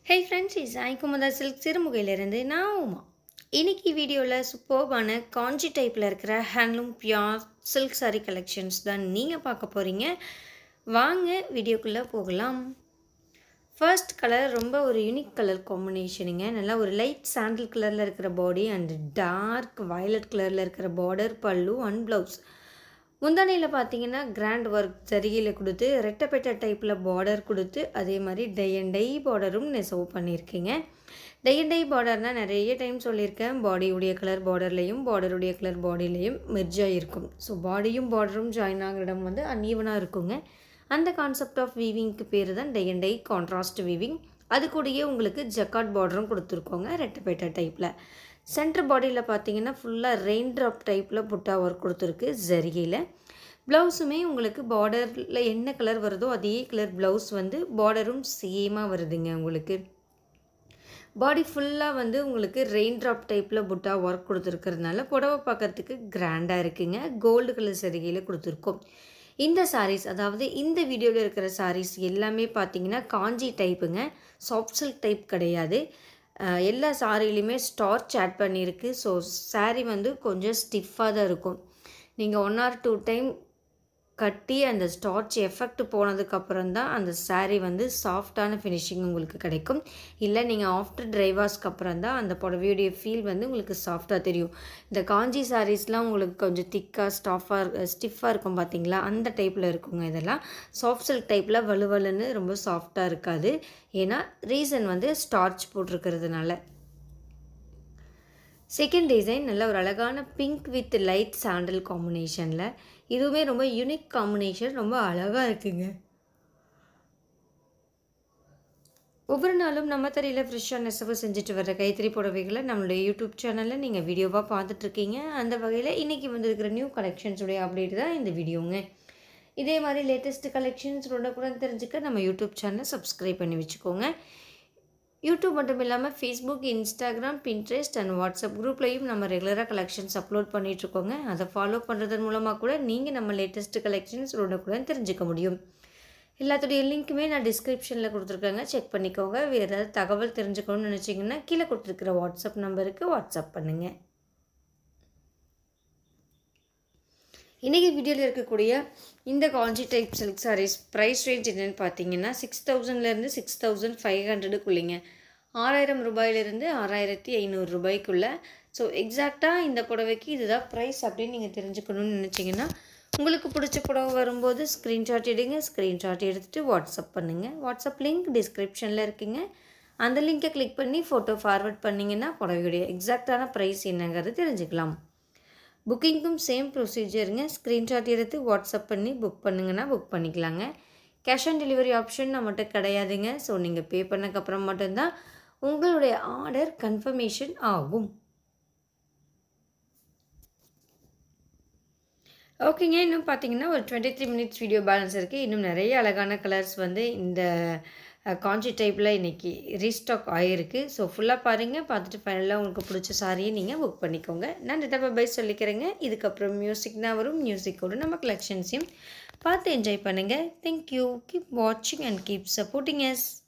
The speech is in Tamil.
ஹே ஃப்ரெண்ட்ஸ் இஸ் ஐக்குமுதா சில்க் சிறுமுகையிலேருந்து நான் உமா இன்னைக்கு வீடியோவில் சூப்பர்பான காஞ்சி டைப்பில் இருக்கிற handloom pure silk saree collections தான் நீங்கள் பார்க்க போகிறீங்க வாங்க வீடியோக்குள்ளே போகலாம் ஃபர்ஸ்ட் கலர் ரொம்ப ஒரு யூனிக் கலர் காம்பினேஷனுங்க நல்லா ஒரு லைட் சாண்டில் கலரில் இருக்கிற பாடி அண்ட் டார்க் வயலட் கலரில் இருக்கிற பார்டர் பல்லு அண்ட் ப்ளவுஸ் முந்தானையில் பார்த்தீங்கன்னா கிராண்ட் ஒர்க் ஜரிகையில் கொடுத்து ரெட்டப்பெட்ட டைப்பில் பார்டர் கொடுத்து அதே மாதிரி டை அண்ட் டை பார்டரும் நெசவு பண்ணியிருக்கீங்க டை அண்ட் டை பார்டர்னால் நிறைய டைம் சொல்லியிருக்கேன் பாடியுடைய கலர் பார்டர்லேயும் பார்டருடைய கலர் பாடியிலையும் மெர்ஜாக இருக்கும் ஸோ பாடியும் பார்டரும் ஜாயின் ஆகிற இடம் வந்து அன்ஈவனாக இருக்குங்க அந்த கான்செப்ட் ஆஃப் வீவிங்க்கு பேர் தான் tie and tie contrast weaving அது கூடயே உங்களுக்கு ஜக்காட் பார்டரும் கொடுத்துருக்கோங்க ரெட்டப்பேட்டை டைப்பில் சென்டர் பாடியில் பார்த்தீங்கன்னா ஃபுல்லாக ரெயின் ட்ராப் டைப்பில் புட்டா ஒர்க் கொடுத்துருக்கு ஜரிகையில் ப்ளவுஸுமே உங்களுக்கு பார்டரில் என்ன கலர் வருதோ அதே கலர் ப்ளவுஸ் வந்து பார்டரும் சேமாக வருதுங்க உங்களுக்கு பாடி ஃபுல்லாக வந்து உங்களுக்கு ரெயின் ட்ராப் டைப்பில் புட்டா ஒர்க் கொடுத்துருக்கறதுனால புடவை பார்க்கறதுக்கு கிராண்டாக இருக்குங்க கோல்டு கலர் சரிகையில் கொடுத்துருக்கோம் இந்த சாரீஸ் அதாவது இந்த வீடியோவில் இருக்கிற சாரீஸ் எல்லாமே பார்த்தீங்கன்னா காஞ்சி டைப்புங்க சாஃப்ட் சில்க் டைப் கிடையாது அஹ் எல்லா சாரிலையுமே ஸ்டார்ச் ஆட் பண்ணியிருக்கு ஸோ saree வந்து கொஞ்சம் ஸ்டிஃபாக தான் இருக்கும் நீங்கள் ஒன் ஆர் டூ டைம் கட்டி அந்த ஸ்டார்ச் எஃபெக்ட் போனதுக்கப்புறம் தான் அந்த saree வந்து சாஃப்டான ஃபினிஷிங் உங்களுக்கு கிடைக்கும் இல்லை நீங்கள் ஆஃப்டர் ட்ரை வாஷ்க்கு அப்புறம் தான் அந்த புடவையுடைய ஃபீல் வந்து உங்களுக்கு சாஃப்டாக தெரியும் இந்த காஞ்சி சாரீஸ்லாம் உங்களுக்கு கொஞ்சம் திக்காக ஸ்டாஃபாக ஸ்டிஃபாக இருக்கும் பார்த்தீங்களா அந்த டைப்பில் இருக்குங்க இதெல்லாம் சாஃப்ட் சில்க் டைப்பில் வலுவலுன்னு ரொம்ப சாஃப்டாக இருக்காது ஏன்னா ரீசன் வந்து ஸ்டார்ச் போட்டிருக்கிறதுனால செகண்ட் டிசைன் நல்ல ஒரு அழகான பிங்க் வித் லைட் சாண்டல் காம்பினேஷனில் இதுவுமே ரொம்ப யூனிக் காம்பினேஷன் ரொம்ப அழகாக இருக்குங்க ஒவ்வொரு நாளும் நம்ம தரையில் ஃப்ரெஷ்ஷாக நெசவு செஞ்சுட்டு வர கைத்தறி புடவைகளை நம்மளுடைய யூடியூப் சேனலில் நீங்கள் வீடியோவாக பார்த்துட்ருக்கீங்க அந்த வகையில் இன்றைக்கி வந்திருக்கிற நியூ கலெக்ஷன்ஸுடைய அப்டேட் தான் இந்த வீடியோங்க இதே மாதிரி லேட்டஸ்ட் கலெக்ஷன்ஸ் உடனுக்குடன் தெரிஞ்சுக்க நம்ம யூடியூப் சேனலை சப்ஸ்கிரைப் பண்ணி வச்சுக்கோங்க யூடியூப் மட்டும் இல்லாமல் Facebook Instagram Pinterest and WhatsApp குரூப்லேயும் நம்ம ரெகுலராக கலெக்ஷன்ஸ் அப்லோட் பண்ணிகிட்ருக்கோங்க அதை ஃபாலோ பண்ணுறதன் மூலமாக கூட நீங்கள் நம்ம லேட்டஸ்ட் கலெக்ஷன்ஸ் உடனுக்குடன் தெரிஞ்சுக்க முடியும் எல்லாத்துடைய லிங்க்குமே நான் டிஸ்கிரிப்ஷனில் கொடுத்துருக்கேங்க செக் பண்ணிக்கோங்க வேறு ஏதாவது தகவல் தெரிஞ்சுக்கணும்னு நினச்சிங்கன்னா கீழே கொடுத்துருக்கிற வாட்ஸ்அப் நம்பருக்கு வாட்ஸ்அப் பண்ணுங்கள் இன்றைக்கி வீடியோவில் இருக்கக்கூடிய இந்த Kanchi type silk sarees price range என்னென்னு பார்த்தீங்கன்னா சிக்ஸ் தௌசண்ட்லேருந்து சிக்ஸ் தௌசண்ட் ஃபைவ் ஹண்ட்ரடுக்குள்ளிங்க ஆறாயிரம் ரூபாயிலிருந்து ஆறாயிரத்தி ஐநூறு ரூபாய்க்குள்ளே ஸோ எக்ஸாக்டாக இந்த புடவைக்கு இதுதான் ப்ரைஸ் அப்படின்னு நீங்கள் தெரிஞ்சுக்கணும்னு நினச்சிங்கன்னா உங்களுக்கு பிடிச்ச புடவை வரும்போது ஸ்க்ரீன்ஷாட் எடுங்க ஸ்க்ரீன்ஷாட் எடுத்துகிட்டு வாட்ஸ்அப் பண்ணுங்கள் வாட்ஸ்அப் லிங்க் டிஸ்கிரிப்ஷனில் இருக்குங்க அந்த லிங்கை கிளிக் பண்ணி ஃபோட்டோ ஃபார்வர்ட் பண்ணிங்கன்னா புடவையுடைய எக்ஸாக்டான ப்ரைஸ் என்னங்கிறது தெரிஞ்சுக்கலாம் புக்கிங்க்கும் சேம் ப்ரொசீஜருங்க ஸ்க்ரீன்ஷாட் எடுத்து வாட்ஸ்அப் பண்ணி புக் பண்ணுங்கன்னா புக் பண்ணிக்கலாங்க கேஷ் ஆன் டெலிவரி ஆப்ஷன் நம்மகிட்ட கிடையாதுங்க ஸோ நீங்கள் பே பண்ணக்கப்புறம் மட்டும்தான் உங்களுடைய ஆர்டர் கன்ஃபர்மேஷன் ஆகும் ஓகேங்க இன்னும் பார்த்தீங்கன்னா ஒரு twenty three minutes video balance இருக்குது இன்னும் நிறைய அழகான கலர்ஸ் வந்து இந்த காஞ்சி டைப்பில் இன்றைக்கி ரீஸ்டாக் ஆகிருக்கு ஸோ ஃபுல்லாக பாருங்கள் பார்த்துட்டு ஃபைனலாக உங்களுக்கு பிடிச்ச சாரியை நீங்கள் புக் பண்ணிக்கோங்க நான் டேட்டா பை சொல்லிக்கிறேங்க இதுக்கப்புறம் மியூசிக் தான் வரும் மியூசிக்கோடு நம்ம கலெக்ஷன்ஸையும் பார்த்து என்ஜாய் பண்ணுங்கள் தேங்க்யூ கீப் வாட்சிங் அண்ட் கீப் சப்போர்ட்டிங் எஸ்